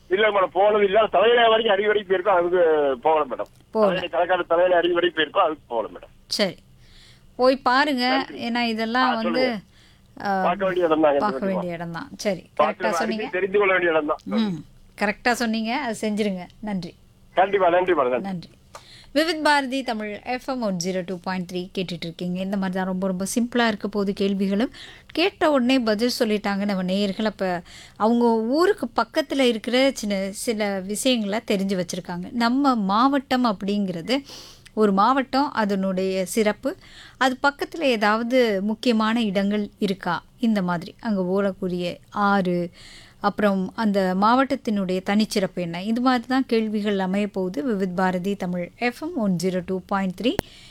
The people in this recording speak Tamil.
இல்ல மேடம் போனது இல்ல தலையில வரைக்கும் அடி வரைக்கும் போயிருக்கோம் அதுக்கு போகல மேடம் போகல. தலையில தலைக்காடு தலையில அடி வரைக்கும் போயிருக்கோம் அதுக்கு போகல மேடம் சரி போய் பாருங்க ஏன்னா இதெல்லாம் ஆ, வந்து ஆ, பார்க்க வேண்டிய இடம் தான் பார்க்க வேண்டிய இடம் தான் சரி கரெக்டாக சொன்னீங்க தெரிந்து கொள்ள வேண்டிய இடம் தான் ம் கரெக்டாக சொன்னீங்க அது செஞ்சிருங்க நன்றி கண்டிப்பா நன்றி மேடம் நன்றி நன்றி Vividh Bharati Tamil FM one zero two point three இருக்கீங்க இந்த மாதிரி தான் ரொம்ப ரொம்ப சிம்பிளாக இருக்க போது கேள்விகளும் கேட்ட உடனே பதில் சொல்லிட்டாங்க நம்ம நேயர்கள் அப்போ அவங்க ஊருக்கு பக்கத்தில் இருக்கிற சின்ன சில விஷயங்களை தெரிஞ்சு வச்சுருக்காங்க நம்ம மாவட்டம் அப்படிங்கிறது ஒரு மாவட்டம் அதனுடைய சிறப்பு அது பக்கத்தில் ஏதாவது முக்கியமான இடங்கள் இருக்கா இந்த மாதிரி அங்கே ஓடக்கூடிய ஆறு அப்புறம் அந்த மாவட்டத்தினுடைய தனிச்சிறப்பு என்ன இது மாதிரி தான் கேள்விகள் அமைய போகுது Vividh Bharati Tamil FM one zero two point three